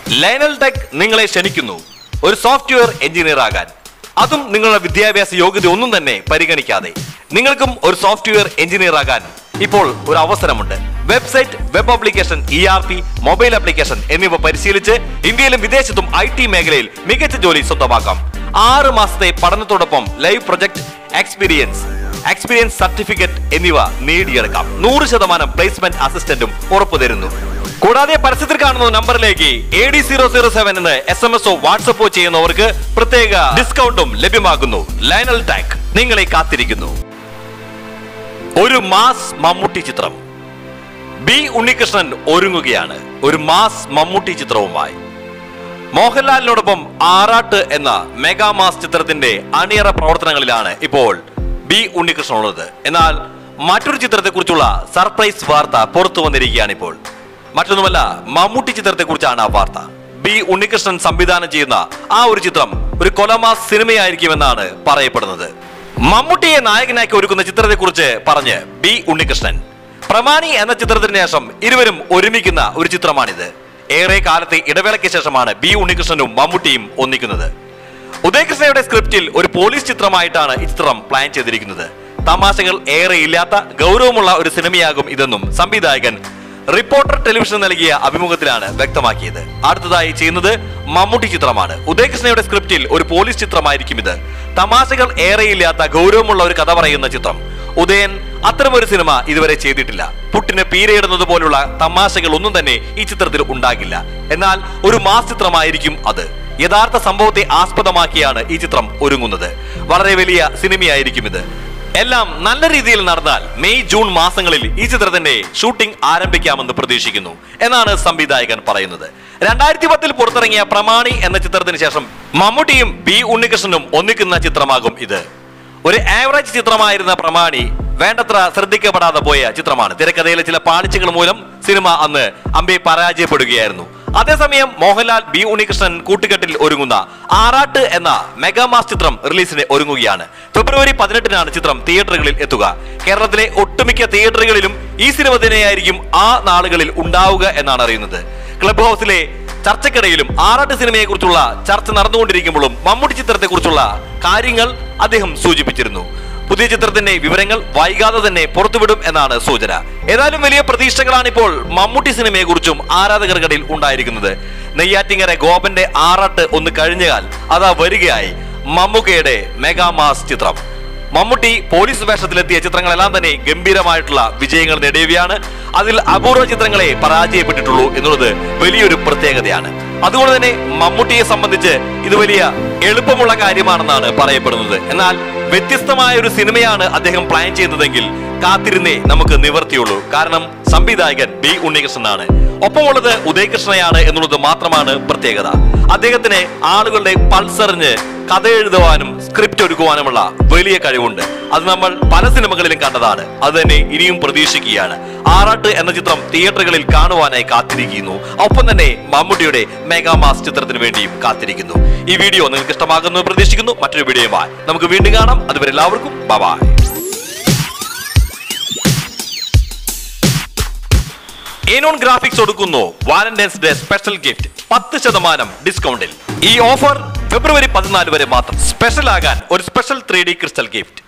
Lionel tech നിങ്ങളെ ക്ഷണിക്കുന്നു ഒരു സോഫ്റ്റ്വെയർ എഞ്ചിനീയർ ആകാൻ അതും നിങ്ങളുടെ വിദ്യാഭ്യാസ യോഗ്യത ഒന്നും തന്നെ പരിഗണിക്കാതെ നിങ്ങൾക്കും ഒരു സോഫ്റ്റ്വെയർ എഞ്ചിനീയർ ആകാൻ ഇപ്പോൾ ഒരു അവസരമുണ്ട് website web application E R P mobile application എന്നിവ പരിശീലിച്ച് ഇന്ത്യയിലും വിദേശത്തും ഐ ടി മേഖലയിൽ മികച്ച ജോലി സ്വന്തമാക്കാം ആറ് മാസത്തെ പഠനത്തോടൊപ്പം live project experience experience certificate എന്നിവ നേടിയെടുക്കാം നൂറ് ശതമാനം പ്ലേസ്മെന്റ് അസിസ്റ്റന്റും ഉറപ്പു തരുന്നു കൂടാതെ പരസ്യത്തിൽ കാണുന്ന നമ്പറിലേക്ക് A D zero zero seven എന്ന് എസ് എം എസോ വാട്സപ്പോ ചെയ്യുന്നവർക്ക് പ്രത്യേക ഡിസ്കൗണ്ടും ലഭ്യമാകുന്നു ലൈനൽ ടാക് നിങ്ങളെ കാത്തിരിക്കുന്നു ഒരു മാസ് മമ്മൂട്ടി ചിത്രം ബി ഉണ്ണികൃഷ്ണൻ ഒരുങ്ങുകയാണ് ഒരു മാസ് മമ്മൂട്ടി ചിത്രവുമായി മോഹൻലാലിനോടൊപ്പം ആറാട്ട് എന്ന മെഗാ മാസ് ചിത്രത്തിന്റെ അണിയറ പ്രവർത്തനങ്ങളിലാണ് ഇപ്പോൾ ബി ഉണ്ണികൃഷ്ണൻ ഉള്ളത് എന്നാൽ മറ്റൊരു ചിത്രത്തെക്കുറിച്ചുള്ള സർപ്രൈസ് വാർത്ത പുറത്തു വന്നിരിക്കുകയാണ് ഇപ്പോൾ മറ്റൊന്നുമല്ല മമ്മൂട്ടി ചിത്രത്തെക്കുറിച്ചാണ് ആ വാർത്ത ബി ഉണ്ണികൃഷ്ണൻ സംവിധാനം ചെയ്യുന്ന ആ ഒരു ചിത്രം ഒരു കൊലമാസ് സിനിമയായിരിക്കുമെന്നാണ് പറയപ്പെടുന്നത് മമ്മൂട്ടിയെ നായകനാക്കി ഒരുക്കുന്ന ചിത്രത്തെക്കുറിച്ച് പറഞ്ഞ് ബി ഉണ്ണികൃഷ്ണൻ പ്രമാണി എന്ന ചിത്രത്തിന് ശേഷം ഇരുവരും ഒരുമിക്കുന്ന ഒരു ചിത്രമാണിത് ഏറെ കാലത്തെ ഇടവേളയ്ക്ക് ശേഷമാണ് ബി ഉണ്ണികൃഷ്ണനും മമ്മൂട്ടിയും ഒന്നിക്കുന്നത് ഉദയകൃഷ്ണയുടെ സ്ക്രിപ്റ്റിൽ ഒരു പോലീസ് ചിത്രമായിട്ടാണ് ഈ ചിത്രം പ്ലാൻ ചെയ്തിരിക്കുന്നത് തമാശകൾ ഏറെ ഇല്ലാത്ത ഗൗരവമുള്ള ഒരു സിനിമയാകും ഇതെന്നും സംവിധായകൻ റിപ്പോർട്ടർ ടെലിവിഷൻ നൽകിയ അഭിമുഖത്തിലാണ് വ്യക്തമാക്കിയത് അടുത്തതായി ചെയ്യുന്നത് മമ്മൂട്ടി ചിത്രമാണ് ഉദയകൃഷ്ണയുടെ സ്ക്രിപ്റ്റിൽ ഒരു പോലീസ് ചിത്രമായിരിക്കും ഇത് തമാശകൾ ഏറെയില്ലാത്ത ഗൗരവമുള്ള ഒരു കഥ പറയുന്ന ചിത്രം ഉദയൻ അത്തരമൊരു സിനിമ ഇതുവരെ ചെയ്തിട്ടില്ല പുട്ടിന് പീരയിടുന്നത് പോലുള്ള തമാശകൾ ഒന്നും തന്നെ ഈ ചിത്രത്തിൽ ഉണ്ടാകില്ല എന്നാൽ ഒരു മാസ് ചിത്രമായിരിക്കും അത് യഥാർത്ഥ സംഭവത്തെ ആസ്പദമാക്കിയാണ് ഈ ചിത്രം ഒരുങ്ങുന്നത് വളരെ വലിയ സിനിമയായിരിക്കും ഇത് എല്ലാം നല്ല രീതിയിൽ നടന്നാൽ മെയ് ജൂൺ മാസങ്ങളിൽ ഈ ചിത്രത്തിന്റെ ഷൂട്ടിംഗ് ആരംഭിക്കാമെന്ന് പ്രതീക്ഷിക്കുന്നു എന്നാണ് സംവിധായകൻ പറയുന്നത് രണ്ടായിരത്തി പത്തിൽ പുറത്തിറങ്ങിയ പ്രമാണി എന്ന ചിത്രത്തിന് ശേഷം മമ്മൂട്ടിയും ബി ഉണ്ണികൃഷ്ണനും ഒന്നിക്കുന്ന ചിത്രമാകും ഇത് ഒരു ആവറേജ് ചിത്രമായിരുന്ന പ്രമാണി വേണ്ടത്ര ശ്രദ്ധിക്കപ്പെടാതെ പോയ ചിത്രമാണ് തിരക്കഥയിലെ ചില പാളിച്ചകൾ മൂലം സിനിമ അന്ന് അമ്പെ പരാജയപ്പെടുകയായിരുന്നു അതേസമയം മോഹൻലാൽ ബി ഉണ്ണികൃഷ്ണൻ കൂട്ടുകെട്ടിൽ ഒരുങ്ങുന്ന ആറാട്ട് എന്ന മെഗാമാസ് ചിത്രം റിലീസിന് ഒരുങ്ങുകയാണ് ഫെബ്രുവരി പതിനെട്ടിനാണ് ചിത്രം തിയേറ്ററുകളിൽ എത്തുക കേരളത്തിലെ ഒട്ടുമിക്ക തിയേറ്ററുകളിലും ഈ സിനിമ തന്നെയായിരിക്കും ആ നാളുകളിൽ ഉണ്ടാവുക എന്നാണ് അറിയുന്നത് ക്ലബ് ഹൗസിലെ ചർച്ചക്കിടയിലും ആറാട്ട് സിനിമയെ കുറിച്ചുള്ള ചർച്ച നടന്നുകൊണ്ടിരിക്കുമ്പോഴും മമ്മൂട്ടി ചിത്രത്തെ കുറിച്ചുള്ള കാര്യങ്ങൾ അദ്ദേഹം സൂചിപ്പിച്ചിരുന്നു പുതിയ ചിത്രത്തിന്റെ വിവരങ്ങൾ വൈകാതെ തന്നെ പുറത്തുവിടും എന്നാണ് സൂചന ഏതായാലും വലിയ പ്രതീക്ഷകളാണ് ഇപ്പോൾ മമ്മൂട്ടി സിനിമയെ കുറിച്ചും ആരാധകർക്കിടയിൽ ഉണ്ടായിരിക്കുന്നത് നെയ്യാറ്റിങ്ങര ഗോപന്റെ ആറാട്ട് ഒന്ന് കഴിഞ്ഞാൽ അതാ വരികയായി മമ്മൂക്കയുടെ മെഗാമാസ് ചിത്രം മമ്മൂട്ടി പോലീസ് വേഷത്തിലെത്തിയ ചിത്രങ്ങളെല്ലാം തന്നെ ഗംഭീരമായിട്ടുള്ള വിജയങ്ങൾ നേടിയവയാണ് അതിൽ അപൂർവ ചിത്രങ്ങളെ പരാജയപ്പെട്ടിട്ടുള്ളൂ എന്നുള്ളത് വലിയൊരു പ്രത്യേകതയാണ് അതുകൊണ്ട് തന്നെ മമ്മൂട്ടിയെ സംബന്ധിച്ച് ഇത് വലിയ എളുപ്പമുള്ള കാര്യമാണെന്നാണ് പറയപ്പെടുന്നത് എന്നാൽ വ്യത്യസ്തമായ ഒരു സിനിമയാണ് അദ്ദേഹം പ്ലാൻ ചെയ്യുന്നതെങ്കിൽ കാത്തിരുന്നേ നമുക്ക് നിവർത്തിയുള്ളൂ കാരണം സംവിധായകൻ ബി ഉണ്ണികൃഷ്ണനാണ് ഒപ്പമുള്ളത് ഉദയകൃഷ്ണയാണ് എന്നുള്ളത് മാത്രമാണ് പ്രത്യേകത അദ്ദേഹത്തിന് ആളുകളുടെ പൾസറിഞ്ഞ് കഥ എഴുതുവാനും സ്ക്രിപ്റ്റ് ഒരുക്കുവാനുമുള്ള വലിയ കഴിവുണ്ട് അത് നമ്മൾ പല സിനിമകളിലും കണ്ടതാണ് അത് തന്നെ ഇനിയും പ്രതീക്ഷിക്കുകയാണ് ആറാട്ട് എന്ന ചിത്രം തിയേറ്ററുകളിൽ കാണുവാനായി കാത്തിരിക്കുന്നു ഒപ്പം തന്നെ മമ്മൂട്ടിയുടെ മെഗാമാസ് ചിത്രത്തിന് വേണ്ടിയും കാത്തിരിക്കുന്നു ഈ വീഡിയോ നിങ്ങൾക്ക് ഇഷ്ടമാകുന്നു എന്ന് പ്രതീക്ഷിക്കുന്നു മറ്റൊരു വീഡിയോയുമായി നമുക്ക് വീണ്ടും കാണാം അതുവരെ എല്ലാവർക്കും ബൈ ഏനോൺ ഗ്രാഫിക്സ് കൊടുക്കുന്നു വാലന്റൈൻസ് ഡേ സ്പെഷ്യൽ ഗിഫ്റ്റ് പത്ത് ശതമാനം ഡിസ്കൗണ്ടിൽ ഈ ഓഫർ ഫെബ്രുവരി പതിനാല് വരെ മാത്രം സ്പെഷ്യൽ ആകാൻ ഒരു special three D crystal gift